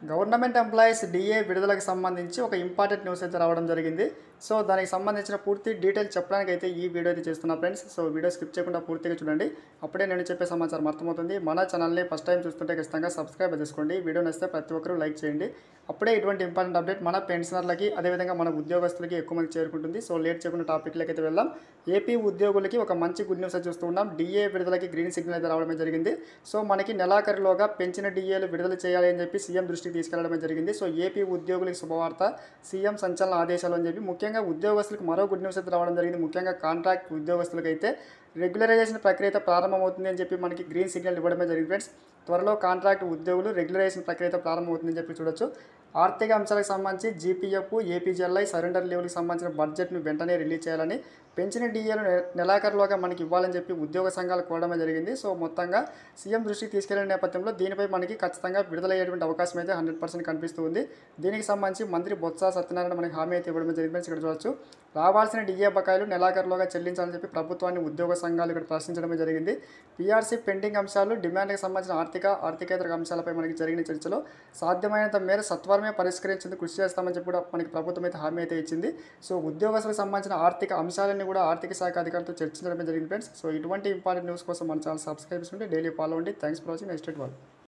government employees DA విడుదలకు సంబంధించి ఒక ఇంపార్టెంట్ న్యూస్ అయితే రావడం జరిగింది సో దానికి సంబంధించిన పూర్తి డీటెయిల్ చెప్పడానికి అయితే ఈ వీడియో అయితే చేస్తున్నా ఫ్రెండ్స్ సో వీడియో స్కిప్ చేయకుండా పూర్తిగా చూడండి అప్పుడే నేను చెప్పే సమాచారం అర్థమవుతుంది మన ఛానల్ని ఫస్ట్ టైం చూస్తుంటే ఖచ్చితంగా సబ్స్క్రైబ్ చేసుకోండి వీడియో నచ్చితే ప్రతి ఒక్కరూ లైక్ చేయండి అప్పుడే ఇటువంటి ఇంపార్టెంట్ అప్డేట్ మన పెన్షనర్లకి అదేవిధంగా మన ఉద్యోగస్తులకి ఎక్కువ మంది చేరుకుంటుంది సో లేట్ చేయకుండా టాపిక్లకి అయితే వెళ్దాం ఏపీ ఉద్యోగులకి ఒక మంచి గుడ్ న్యూస్ అయితే చూస్తూ ఉన్నాం డిఏ విడుదలకి గ్రీన్ సిగ్నల్ అయితే రావడమే జరిగింది సో మనకి నెలాఖరులోగా పెంచిన డిఏలు విడుదల చేయాలి అని చెప్పి సీఎం దృష్టికి తీసుకెళ్లడమే జరిగింది సో ఏపీ ఉద్యోగులకు శుభవార్త సీఎం సంచలన ఆదేశాలు అని చెప్పి ముఖ్యంగా ఉద్యోగస్తులకు మరో గుడ్ న్యూస్ అయితే రావడం జరిగింది ముఖ్యంగా కాంట్రాక్ట్ ఉద్యోగస్తులకు అయితే రెగ్యులరైజేషన్ ప్రక్రియ అయితే ప్రారంభమవుతుంది అని చెప్పి మనకి గ్రీన్ సిగ్నల్ ఇవ్వడమే జరిగింది ఫ్రెండ్స్ త్వరలో కాంట్రాక్ట్ ఉద్యోగులు రెగ్యులరైజేషన్ ప్రక్రియ అయితే ప్రారంభమవుతుందని చెప్పి చూడొచ్చు ఆర్థిక అంశాలకు సంబంధించి జీపీఎఫ్ ఏపీజీఎల్ఐ సరెండర్ లీవ్లకు సంబంధించిన బడ్జెట్ను వెంటనే రిలీజ్ చేయాలని పెంచిన డిఏలు నెలాఖరులోగా మనకి ఇవ్వాలని చెప్పి ఉద్యోగ సంఘాలు కోరడమే జరిగింది సో మొత్తంగా సీఎం దృష్టికి తీసుకెళ్లిన నేపథ్యంలో దీనిపై మనకి ఖచ్చితంగా విడుదలయ్యేటువంటి అవకాశం అయితే హండ్రెడ్ పర్సెంట్ కనిపిస్తుంది దీనికి సంబంధించి మంత్రి బొత్స సత్యనారాయణ మనకి హామీ అయితే ఇవ్వడం జరిగింది ఫ్రెండ్స్ ఇక్కడ చూడొచ్చు రావాల్సిన డిఏ బకాయిలు నెలాఖరులోగా చెల్లించాలని చెప్పి ప్రభుత్వాన్ని ఉద్యోగ సంఘాలు ఇక్కడ ప్రశ్నించడమే జరిగింది పీఆర్సీ పెండింగ్ అంశాలు డిమాండ్కి సంబంధించిన ఆర్థిక ఆర్థికేతర అంశాలపై మనకి జరిగిన చర్చలో సాధ్యమైనంత మేర సత్వరమే పరిష్కరించేందుకు కృషి చేస్తామని చెప్పి కూడా మనకి ప్రభుత్వం అయితే హామీ అయితే ఇచ్చింది సో ఉద్యోగస్తులకు సంబంధించిన ఆర్థిక అంశాలన్నీ కూడా ఆర్థిక శాఖ అధికారులతో చర్చించడమే జరిగింది ఫ్రెండ్స్ సో ఇటువంటి ఇంపార్టెంట్ న్యూస్ కోసం మన ఛానల్ సబ్స్క్రైబ్ చేసుకుంటే డైలీ ఫాలో అవ్వండి థ్యాంక్స్ ఫర్ వాచింగ్ నెక్స్ట్ వాళ్ళు